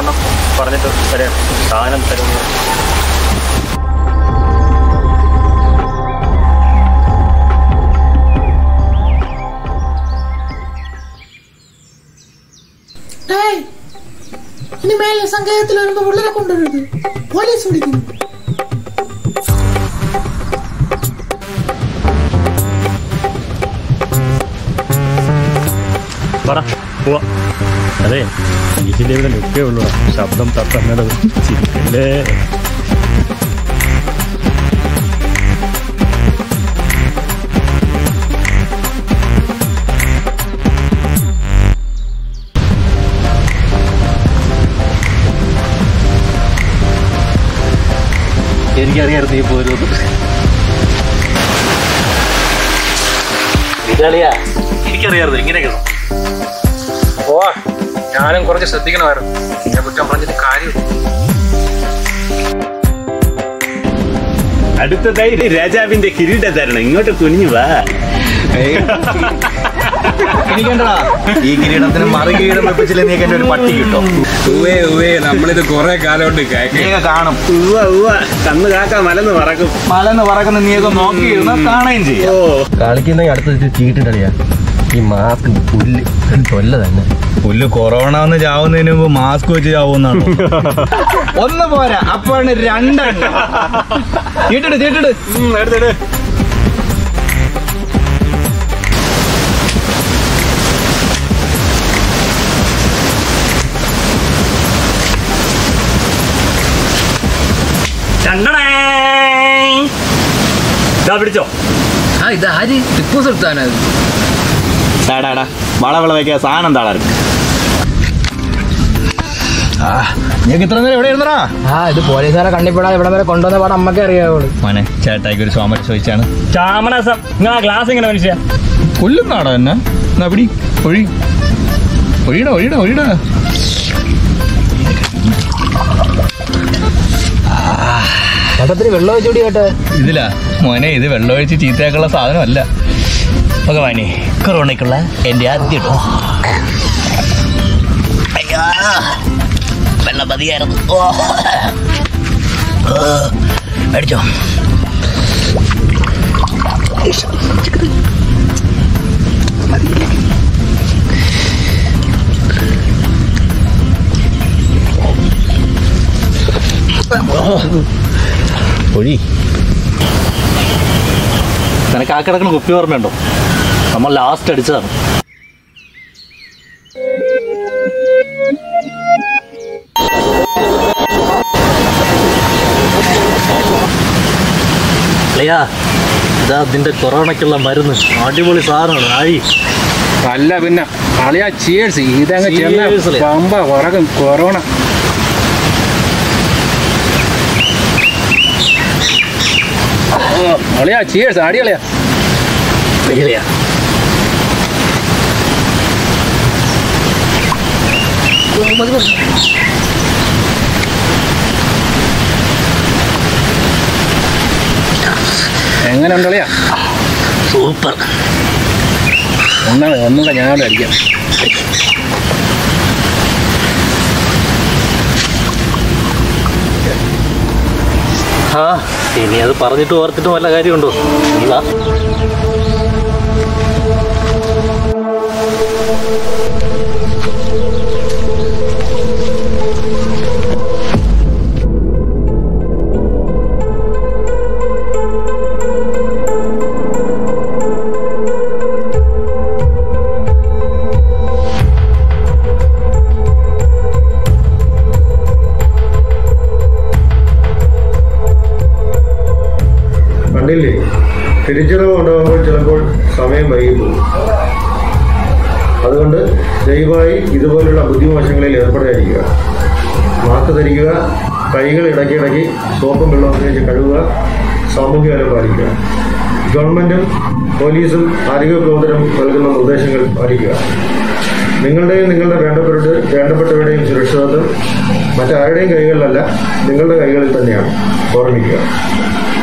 നല്ലവണ്ണം പറഞ്ഞിട്ട് തരാം സാധനം തരുന്നു ഡേയ്, ഇനി മേലെ സംഗീതത്തിൽ വരുമ്പോ പിള്ളേരെ കൊണ്ടുവരരുത് പോലീസ് വിളിക്കുന്നു പറ പോവാ അതെ ഇതിൻ്റെ ഇവിടെ നിൽക്കേ ഉള്ളൂ ശബ്ദം തട്ടുന്നത് ചിരിക്കല്ലേ എനിക്കറിയായിരുന്നു നീ പോരുന്നത് ഇതാളിയാ എനിക്കറിയായിരുന്നു ഇങ്ങനെയൊക്കെ ഓ ഞാനും കുറച്ച് ശ്രദ്ധിക്കണമായിരുന്നു എന്നെ കുറ്റം പറഞ്ഞിട്ട് കാര്യം അടുത്തതായി രാജാവിന്റെ കിരീടധാരണം ഇങ്ങോട്ട് കുനിഞ്ഞു വാ എനിക്കണ്ടടാ ഈ കിരീടത്തിന് മറു കിരീടം വെപ്പിച്ചില്ലേ നീ എന്റെ ഒരു പട്ടി കിട്ടും ഉവേ ഉവേ നമ്മളിത് കുറെ കാലം കൊണ്ട് കേൾക്കുക നീയൊക്കെ കാണും ഉവ്വ ഉവ്വ കന്ന് കാക്ക മലന്ന് പറക്കും മലന്ന് പറക്കുന്ന നീയൊക്കെ നോക്കിയിരുന്ന കാണുകയും ചെയ്യാം ഓ കളിക്കുന്ന അടുത്ത് ചീട്ടിട്ടറിയാ ഈ മാസ്ക് പുല്ല് തൊല്ല തന്നെ പുല്ല് കൊറോണ വന്ന് ചാവുന്നതിന് മുമ്പ് മാസ്ക് വെച്ച് ചാവുന്നാണ് ഒന്ന് പോരാ അപ്പോഴാണ് രണ്ടെണ്ണം ചീട്ടിട് ചീട്ടിട് എടുത്തിട്ട് ഇതാ പിടിച്ചോ ആ ഇത് ആര് ടിപ്പു സുൽത്താനത് ടാടാടാ വളവള വയ്ക്കുക സാധനം താളാ നീക്ക് ഇത്ര നേരം എവിടെ ഇരുന്നടാ ആ ഇത് പോലീസുകാരെ കണ്ണിപ്പെടാതെ ഇവിടെ വരെ കൊണ്ടുവന്ന പാടെ അമ്മക്ക് അറിയാവുള്ളൂ മോനെ ചേട്ടായിക്ക് ഒരു സോമര ചോദിച്ചാണ് ചാമണസം നിങ്ങൾ ആ ഗ്ലാസ് എങ്ങനെ മനുഷ്യ കൊല്ലുന്നാടോ എന്നെ എന്നാ പിടി ഒഴി ഒഴിയടാ ഒഴിയടാ ഒഴിയടാ ചേട്ടത്തിന് വെള്ളം വെച്ചുകൂടി കേട്ടെ ഇതിലാ മോനെ ഇത് വെള്ളമൊഴിച്ച് ചീത്തയാക്കുള്ള സാധനമല്ല ഭഗവാനെ കൊറോണയ്ക്കുള്ള എന്റെ ആദ്യ ഡോസ് അയ്യാ വെള്ളം മതിയായിരുന്നു ഓ. ഓ. അടിച്ചോ ഒഴി നിനക്ക് ആ കിടക്കുന്ന കുപ്പി ഓർമ്മയുണ്ടോ നമ്മൾ ലാസ്റ്റ് അടിച്ചതാണ് അയ്യാ ഇതാ നിന്റെ കൊറോണയ്ക്കുള്ള മരുന്ന് അടിപൊളി സാധനമാണ് ആയി അല്ല പിന്നെ അളിയാ ചിയേഴ്സ് ഇതങ്ങ് ചെന്ന Cheers ല്. പമ്പ പറകും കൊറോണ ഓ, അളിയാ ചിയേഴ്സ് അടിയളിയാ ശരിയാ എങ്ങനെ ഉണ്ടളിയാ സൂപ്പർ ഒന്നാണ് ഒന്നുകൂടെ ഞാനോട് അടിക്കാം ആ ഇനി അത് പറഞ്ഞിട്ട് ഓർത്തിട്ടും വല്ല കാര്യമുണ്ടോ നീ വാ കണ്ടില്ലേ തിരിച്ചടവ് ഉണ്ടാകുമ്പോൾ ചിലപ്പോൾ സമയം വൈകിപ്പോകും അതുകൊണ്ട് ദയവായി ഇതുപോലുള്ള ബുദ്ധിമോശങ്ങളിൽ ഏർപ്പെടാതിരിക്കുക മാസ്ക് ധരിക്കുക കൈകൾ ഇടയ്ക്കിടയ്ക്ക് സോപ്പും വെള്ളം ഉപയോഗിച്ച് കഴുകുക സാമൂഹ്യ അകലം പാലിക്കുക ഗവൺമെന്റും പോലീസും ആരോഗ്യ പ്രവർത്തനം നൽകുന്ന നിർദ്ദേശങ്ങൾ പാലിക്കുക നിങ്ങളുടെയും നിങ്ങളുടെ വേണ്ടപ്പെട്ട വേണ്ടപ്പെട്ടവരുടെയും സുരക്ഷിതത്വം മറ്റാരുടെയും കൈകളിലല്ല നിങ്ങളുടെ കൈകളിൽ തന്നെയാണ് ഓർമ്മിക്കുക